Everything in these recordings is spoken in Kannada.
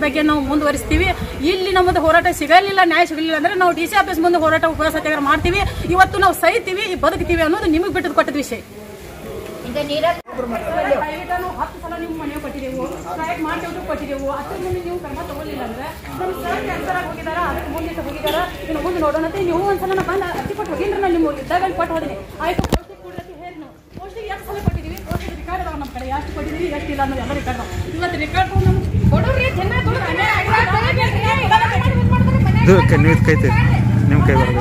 ಬಗ್ಗೆ ನಾವು ಮುಂದುವರಿಸ್ತೀವಿ ಇಲ್ಲಿ ನಮ್ಮದು ಹೋರಾಟ ಸಿಗಲಿಲ್ಲ ನ್ಯಾಯ ಸಿಗಲಿಲ್ಲ ಅಂದ್ರೆ ನಾವು ಡಿ ಸಿ ಆಫೀಸ್ ಮುಂದೆ ಹೋರಾಟ ಉಪವಾಸ ಸತ್ಯಾಗ್ರಹ ಮಾಡ್ತೀವಿ ಇವತ್ತು ನಾವು ಸಹಿತೀವಿ ಬದುಕ್ತೀವಿ ಅನ್ನೋದು ನಿಮಗೆ ಬಿಟ್ಟದ್ದು ಕೊಟ್ಟದ ವಿಷಯ ದಯವಿಟ್ಟು ನಾವು ಹತ್ತು ಸಲ ನಿಮ್ಮ ಮನೆ ಕೊಟ್ಟಿದ್ದೆವು ಸ್ಟ್ರೈಕ್ ಮಾಡ್ತೇವೆ ಕೊಟ್ಟಿದ್ದೆವು ಅದ್ರ ಮುಂದೆ ನೀವು ಕ್ರಮ ತಗೊಳ್ಳಿಲ್ಲ ಅಂದ್ರೆ ನಮ್ಮ ಸರ್ ಕ್ಯಾನ್ಸರ್ ಆಗಿ ಹೋಗಿದಾರ ಅದಕ್ಕೆ ಮುಂದೆ ಹೋಗಿದಾರ ಇನ್ನು ಮುಂದೆ ನೋಡೋಣ ಅಂತ ನೀವು ಒಂದ್ಸಲ ನಾ ಬಂದು ಅರ್ಜಿ ಕೊಟ್ಟು ಹೋಗಿನ್ರಿ ನಾನು ನಿಮ್ಮ ಇದ್ದಾಗ ಕೊಟ್ಟು ಹೋದಿನಿ ಆಯ್ತು ಪೋಸ್ಟಿಗೆ ಕೊಡ್ಲತ್ತಿ ಹೇಳಿ ನಾವು ಪೋಸ್ಟಿಗೆ ಎಷ್ಟು ಸಲ ಕೊಟ್ಟಿದ್ದೀವಿ ಪೋಸ್ಟಿಗೆ ರಿಕಾರ್ಡ್ ಅದಾವ ನಮ್ಮ ಕಡೆ ಎಷ್ಟು ಕೊಟ್ಟಿದ್ದೀವಿ ಎಷ್ಟು ಇಲ್ಲ ಅನ್ನೋದು ಎಲ್ಲ ರಿಕಾರ್ಡ್ ಅದಾವ ಇವತ್ತು ರಿಕಾರ್ಡ್ ನಮ್ಗೆ ಕೊಡೋರಿ ಚೆನ್ನಾಗಿ ಇದು ಕ- ನೀವು ಕೈತೆ ನಿಮ್ಮ ಕೈ ಬರೋದು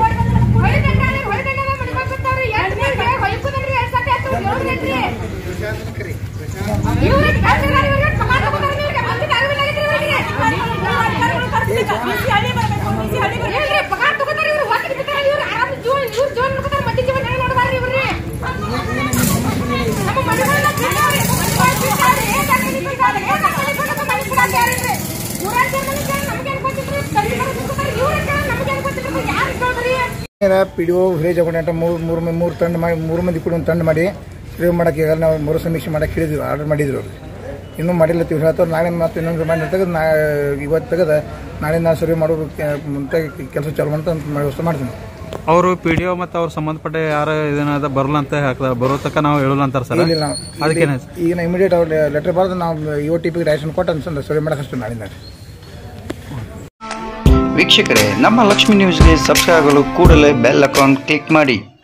P D O village accountant ಮೂರು ಮೂರು ಮಂದಿ- ಮೂರು ತಂಡ ಮಾಡಿ ಮೂರು ಮಂದಿ ಕೂಡ ಒಂದು ತಂಡ ಮಾಡಿ ಸೇವ್ ಮಾಡೋಕ್ಕೆ ಈಗ ನಾವು ಮರು ಸಮೀಕ್ಷೆ ಮಾಡಕ್ಕೆ ಹೇಳಿದ್ವಿ ಆರ್ಡರ್ ಮಾಡಿದ್ರು ಅವ್ರು ಇನ್ನೂ ಮಾಡಿಲ್ಲ ತಿಳ್ಸಿ ಹೇಳ್ತಾರೆ ನಾಳೆ ಮತ್ತೆ ಇನ್ನೊಂದು ಮಾಡಿ ತೆಗೆದು ನಾ ಇವತ್ತು ತೆಗೆದು ನಾಳೆ ನಾನು ಸರ್ವೆ ಮಾಡೋ ಮುಂತ ಕೆಲಸ ಚಾಲು ಅಂತ ವ್ಯವಸ್ಥೆ ಮಾಡ್ತೀನಿ ಅವರು ಪಿ ಡಿ ಒ ಮತ್ತು ಅವ್ರ ಸಂಬಂಧಪಟ್ಟ ಯಾರು ಇದನ್ನ ಬರಲ್ಲ ಅಂತ ಹಾಕ್ತಾರೆ ಬರೋ ತನಕ ನಾವು ಹೇಳಲ್ಲ ಅಂತಾರೆ ಸರ್ ಇಲ್ಲ ನಾವು ಅದಕ್ಕೇನೆ ಈಗ ನಾ ಇಮಿಡಿಯೇಟ್ ಅವ್ರು ಲೆಟರ್ ಬರೆದು ನಾವು ಯು ಟಿ ಪಿಗೆ ಡೈರೆಕ್ಷನ್ ಕೊಟ್ಟು ಅನ್ಸಂದ್ರೆ ಸರ್ವೆ ಮಾಡಕ್ಕೆ ಅಷ್ಟು ನಾಳಿಂದ ವೀಕ್ಷಕರೇ ನಮ್ಮ ಲಕ್ಷ್ಮಿ ನ್ಯೂಸ್ಗೆ ಸಬ್ಸ್ಕ್ರೈಬ್ ಆಗಲು ಕೂಡಲೇ ಬೆಲ್ ಅಕೌಂಟ್ ಕ್ಲಿಕ್ ಮಾಡಿ